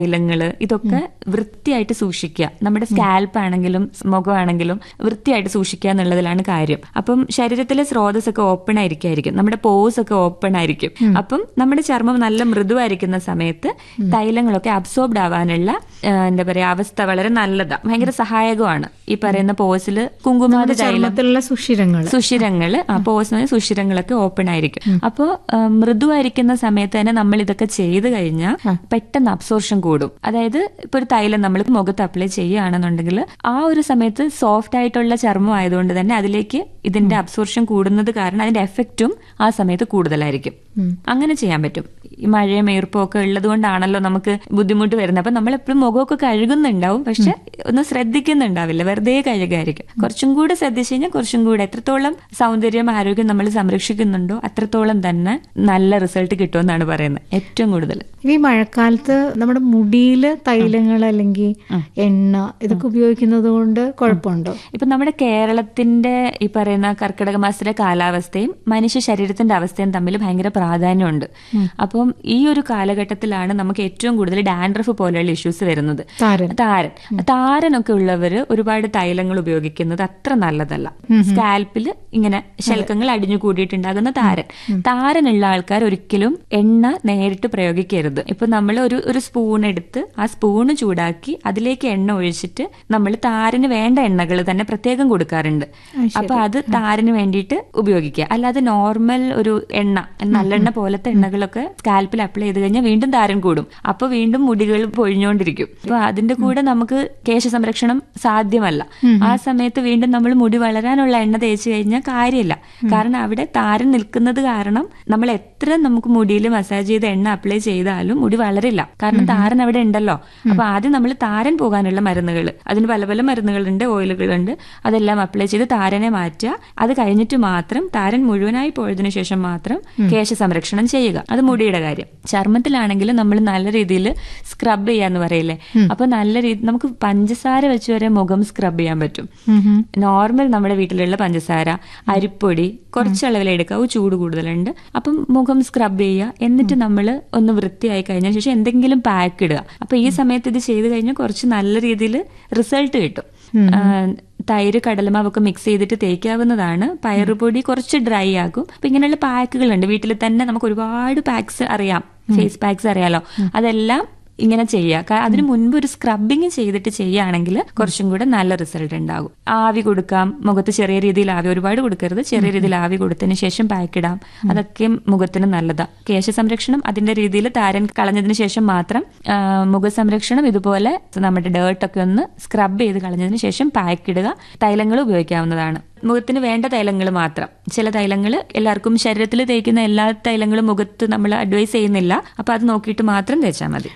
തൈലങ്ങള് ഇതൊക്കെ വൃത്തിയായിട്ട് സൂക്ഷിക്കുക നമ്മുടെ സ്കാൽപ്പ് ആണെങ്കിലും മുഖമാണെങ്കിലും വൃത്തിയായിട്ട് സൂക്ഷിക്കുക എന്നുള്ളതിലാണ് കാര്യം അപ്പം ശരീരത്തിലെ സ്രോതസ് ഒക്കെ ഓപ്പൺ ആയിരിക്കും നമ്മുടെ പോസ് ഒക്കെ ഓപ്പൺ ആയിരിക്കും അപ്പം നമ്മുടെ ചർമ്മം നല്ല മൃദുവായിരിക്കുന്ന സമയത്ത് തൈലങ്ങളൊക്കെ അബ്സോർബ്ഡ് ആവാനുള്ള ആ, എന്താ പറയാ അവസ്ഥ വളരെ നല്ലതാണ് ഭയങ്കര സഹായകമാണ് ഈ പറയുന്ന പോസിൽ കുങ്കുമാതി തൈലം ചർമ്മത്തിലുള്ള സുഷിരങ്ങൾ സുഷിരങ്ങള് ആ പോസ് സുഷിരങ്ങളൊക്കെ ഓപ്പൺ ആയിരിക്കും അപ്പോൾ മൃദുവായിരിക്കുന്ന സമയത്ത് തന്നെ നമ്മൾ ഇതൊക്കെ ചെയ്ത് കഴിഞ്ഞാൽ പെട്ടെന്ന് അബ്സോർഷൻ കൂടും അതായത് ഇപ്പൊ ഒരു തൈലം നമ്മൾ മുഖത്ത് അപ്ലൈ ചെയ്യുകയാണെന്നുണ്ടെങ്കിൽ ആ ഒരു സമയത്ത് സോഫ്റ്റ് ആയിട്ടുള്ള ചർമ്മം ആയതുകൊണ്ട് തന്നെ അതിലേക്ക് ഇതിന്റെ അബ്സോർഷൻ കൂടുന്നത് കാരണം അതിന്റെ എഫക്റ്റും ആ സമയത്ത് കൂടുതലായിരിക്കും അങ്ങനെ ചെയ്യാൻ പറ്റും ഈ മഴയും ഈർപ്പവും ഒക്കെ ഉള്ളത് കൊണ്ടാണല്ലോ നമുക്ക് ബുദ്ധിമുട്ട് വരുന്നത് അപ്പൊ നമ്മൾ എപ്പോഴും മുഖമൊക്കെ കഴുകുന്നുണ്ടാവും പക്ഷെ ഒന്നും ശ്രദ്ധിക്കുന്നുണ്ടാവില്ല വെറുതെ കഴുകായിരിക്കും കുറച്ചും കൂടെ ശ്രദ്ധിച്ചു കഴിഞ്ഞാൽ കുറച്ചും കൂടെ എത്രത്തോളം സൗന്ദര്യം ആരോഗ്യം നമ്മൾ സംരക്ഷിക്കുന്നുണ്ടോ അത്രത്തോളം തന്നെ നല്ല റിസൾട്ട് കിട്ടുമെന്നാണ് പറയുന്നത് ഏറ്റവും കൂടുതൽ ഈ മഴക്കാലത്ത് നമ്മുടെ മുടിയിൽ തൈലങ്ങൾ അല്ലെങ്കിൽ എണ്ണ ഇതൊക്കെ ഉപയോഗിക്കുന്നത് കൊണ്ട് കുഴപ്പമുണ്ടോ ഇപ്പൊ നമ്മുടെ കേരളത്തിന്റെ ഈ പറയുന്ന കർക്കിടക മാസത്തിലെ കാലാവസ്ഥയും മനുഷ്യ ശരീരത്തിന്റെ അവസ്ഥയും തമ്മിൽ ഭയങ്കര പ്രാധാന്യമുണ്ട് അപ്പം ഈ ഒരു കാലഘട്ടത്തിലാണ് നമുക്ക് ഏറ്റവും കൂടുതൽ ഡാൻഡ്രഫ് പോലെയുള്ള ഇഷ്യൂസ് വരുന്നത് താരൻ താരൻ താരനൊക്കെ ഉള്ളവര് ഒരുപാട് തൈലങ്ങൾ ഉപയോഗിക്കുന്നത് അത്ര നല്ലതല്ല സ്കാൽപ്പിൽ ഇങ്ങനെ ശൽക്കങ്ങൾ അടിഞ്ഞു കൂടിയിട്ടുണ്ടാകുന്ന താരൻ താരനുള്ള ആൾക്കാർ ഒരിക്കലും എണ്ണ നേരിട്ട് പ്രയോഗിക്കരുത് ഇപ്പൊ നമ്മൾ ഒരു ഒരു സ്പൂൺ എടുത്ത് ആ സ്പൂണ് ചൂടാക്കി അതിലേക്ക് എണ്ണ ഒഴിച്ചിട്ട് നമ്മൾ താരന് വേണ്ട എണ്ണകൾ തന്നെ പ്രത്യേകം കൊടുക്കാറുണ്ട് അപ്പൊ അത് താരന് വേണ്ടിയിട്ട് ഉപയോഗിക്കുക അല്ലാതെ നോർമൽ ഒരു എണ്ണ നല്ലെണ്ണ പോലത്തെ എണ്ണകളൊക്കെ സ്കാൽപ്പിൽ അപ്ലൈ ചെയ്ത് കഴിഞ്ഞാൽ വീണ്ടും താരൻ കൂടും അപ്പൊ വീണ്ടും മുടികൾ പൊഴിഞ്ഞുകൊണ്ടിരിക്കും അപ്പൊ അതിന്റെ കൂടെ നമുക്ക് കേശ സംരക്ഷണം സാധ്യമല്ല ആ സമയത്ത് വീണ്ടും നമ്മൾ മുടി വളരാനുള്ള എണ്ണ തേച്ച് കഴിഞ്ഞാൽ കാര്യമില്ല കാരണം അവിടെ താരൻ നിൽക്കുന്നത് കാരണം നമ്മൾ എത്ര നമുക്ക് മുടിയിൽ മസാജ് ചെയ്ത് എണ്ണ അപ്ലൈ ചെയ്താലും മുടി വളരില്ല കാരണം താരൻ അവിടെ ഉണ്ടല്ലോ അപ്പൊ ആദ്യം നമ്മൾ താരൻ പോകാനുള്ള മരുന്നുകൾ അതിന് പല പല മരുന്നുകളുണ്ട് ഓയിലുകളുണ്ട് അതെല്ലാം അപ്ലൈ ചെയ്ത് താരനെ മാറ്റുക അത് കഴിഞ്ഞിട്ട് മാത്രം താരൻ മുഴുവനായി പോയതിനു ശേഷം മാത്രം കേശ സംരക്ഷണം ചെയ്യുക അത് മുടിയുടെ കാര്യം ചർമ്മത്തിലാണെങ്കിൽ നമ്മൾ നല്ല രീതിയിൽ സ്ക്രബ് ചെയ്യാന്ന് പറയില്ലേ അപ്പൊ നല്ല രീതി നമുക്ക് പഞ്ചസാര വെച്ച് വരെ മുഖം സ്ക്രബ് ചെയ്യാൻ പറ്റും നോർമൽ നമ്മുടെ വീട്ടിലുള്ള പഞ്ചസാര അരിപ്പൊടി കുറച്ച് അളവിൽ എടുക്കാവൂ ചൂട് കൂടുതലുണ്ട് അപ്പം മുഖം സ്ക്രബ് ചെയ്യുക എന്നിട്ട് നമ്മൾ ഒന്ന് വൃത്തിയായി കഴിഞ്ഞ ശേഷം എന്തെങ്കിലും പാക്ക് ഇടുക അപ്പൊ ഈ സമയത്ത് ഇത് ചെയ്ത് കഴിഞ്ഞാൽ കുറച്ച് നല്ല രീതിയിൽ റിസൾട്ട് കിട്ടും ആ, തൈര് കടലമാവൊക്കെ മിക്സ് ചെയ്തിട്ട് തേക്കാവുന്നതാണ് പയറുപൊടി കുറച്ച് ഡ്രൈ ആകും അപ്പൊ ഇങ്ങനെയുള്ള പാക്കുകളുണ്ട് വീട്ടിൽ തന്നെ നമുക്ക് ഒരുപാട് പാക്സ് അറിയാം ഫേസ് പാക്സ് അറിയാലോ അതെല്ലാം ഇങ്ങനെ ചെയ്യുക കാ- അതിന് മുൻപ് ഒരു സ്ക്രബിങ് ചെയ്തിട്ട് ചെയ്യുകയാണെങ്കിൽ കുറച്ചും കൂടെ നല്ല റിസൾട്ട് ഉണ്ടാകും ആവി കൊടുക്കാം മുഖത്ത് ചെറിയ രീതിയിൽ ആവി ഒരുപാട് കൊടുക്കരുത് ചെറിയ രീതിയിൽ ആവി കൊടുത്തതിന് ശേഷം പാക്ക് ഇടാം അതൊക്കെ മുഖത്തിന് നല്ലതാ കേശ സംരക്ഷണം അതിന്റെ രീതിയിൽ താരൻ കളഞ്ഞതിന് ശേഷം മാത്രം ആ, മുഖ സംരക്ഷണം ഇതുപോലെ നമ്മുടെ ഡേർട്ടൊക്കെ ഒന്ന് സ്ക്രബ് ചെയ്ത് കളഞ്ഞതിന് ശേഷം പാക്ക് ഇടുക തൈലങ്ങൾ ഉപയോഗിക്കാവുന്നതാണ് മുഖത്തിന് വേണ്ട തൈലങ്ങൾ മാത്രം ചില തൈലങ്ങൾ എല്ലാവർക്കും ശരീരത്തിൽ തേക്കുന്ന എല്ലാ തൈലങ്ങളും മുഖത്ത് നമ്മൾ അഡ്വൈസ് ചെയ്യുന്നില്ല അപ്പൊ അത് നോക്കിയിട്ട് മാത്രം തേച്ചാൽ മതി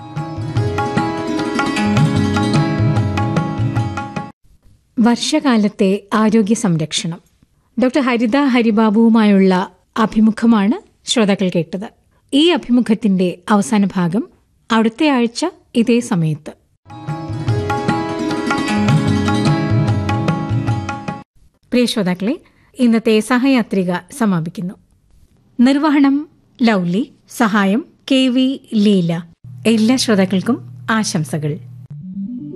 വർഷകാലത്തെ ആരോഗ്യ സംരക്ഷണം ഡോക്ടർ ഹരിത ഹരിബാബുവുമായുള്ള അഭിമുഖമാണ് ശ്രോതാക്കൾ കേട്ടത് ഈ അഭിമുഖത്തിന്റെ അവസാന ഭാഗം അടുത്ത ആഴ്ച ഇതേ സമയത്ത് പ്രിയ ശ്രോതാക്കളെ ഇന്നത്തെ സഹയാത്രിക സമാപിക്കുന്നു നിർവഹണം ലൗലി സഹായം കെ വി ലീല എല്ലാ ശ്രോതാക്കൾക്കും ആശംസകൾ